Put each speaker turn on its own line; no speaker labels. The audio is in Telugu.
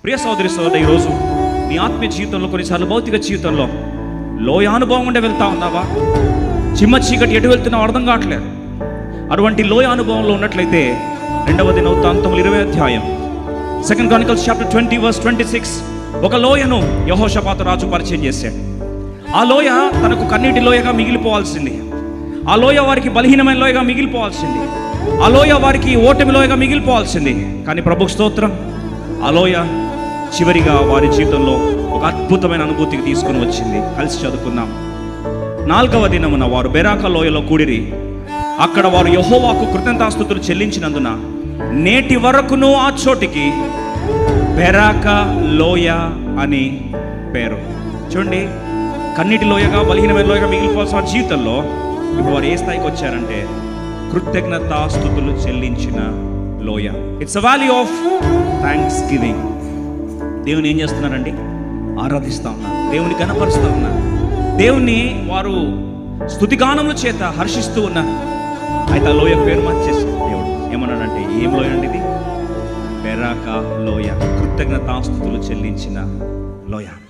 ప్రియ సోదరి సోదరి ఈరోజు నీ ఆత్మీయ జీవితంలో కొన్నిసార్లు భౌతిక జీవితంలో లోయ అనుభవం ఉండే వెళ్తా ఉన్నావా చిమ్మ చీకటి ఎటు వెళ్తున్నావు అర్థం కావట్లేదు అటువంటి లోయ అనుభవంలో ఉన్నట్లయితే రెండవ దినవృత్తాంతములు ఇరవై అధ్యాయం second chronicles chapter twenty verse twenty six ఒక లోయను యహోషపాత రాజు పరిచయం చేశాడు ఆ లోయ తనకు కన్నీటి లోయగా మిగిలిపోవాల్సింది ఆ లోయ వారికి బలహీనమైన లోయగా మిగిలిపోవాల్సింది ఆ లోయ వారికి ఓటమి లోయగా మిగిలిపోవాల్సింది కానీ ప్రభు స్తోత్రం ఆ లోయ చివరిగా వారి జీవితంలో ఒక అద్భుతమైన అనుభూతికి తీసుకుని వచ్చింది కలిసి చదువుకుందాం నాలుగవ దినమున వారు బెరాక లోయలో కూడిరి అక్కడ వారు యహోవాకు కృతజ్ఞతాస్తుతులు చెల్లించినందున నేటి వరకును ఆ చోటికి బెరాక లోయ అని పేరు చూడండి కన్నీటి లోయగా బలహీనమైన లోయగా మిగిలిపోవాల్సిన వారి జీవితంలో ఇప్పుడు వారు ఏ స్థాయికి వచ్చారంటే కృతజ్ఞతాస్తుతులు చెల్లించిన లోయ it's a value of thanksgiving దేవుని ఏం చేస్తున్నారండి ఆరాధిస్తా ఉన్నారు దేవుని కనపరుస్తూ ఉన్నారు దేవుణ్ణి వారు స్థుతిగానముల చేత హర్షిస్తూ ఉన్నారు అయితే ఆ లోయ పేరు మార్చేసి దేవుడు ఏమన్నాడంటే ఏం లోయ అండి ఇది బెరాక లోయ కృతజ్ఞతాస్తుతులు చెల్లించిన లోయ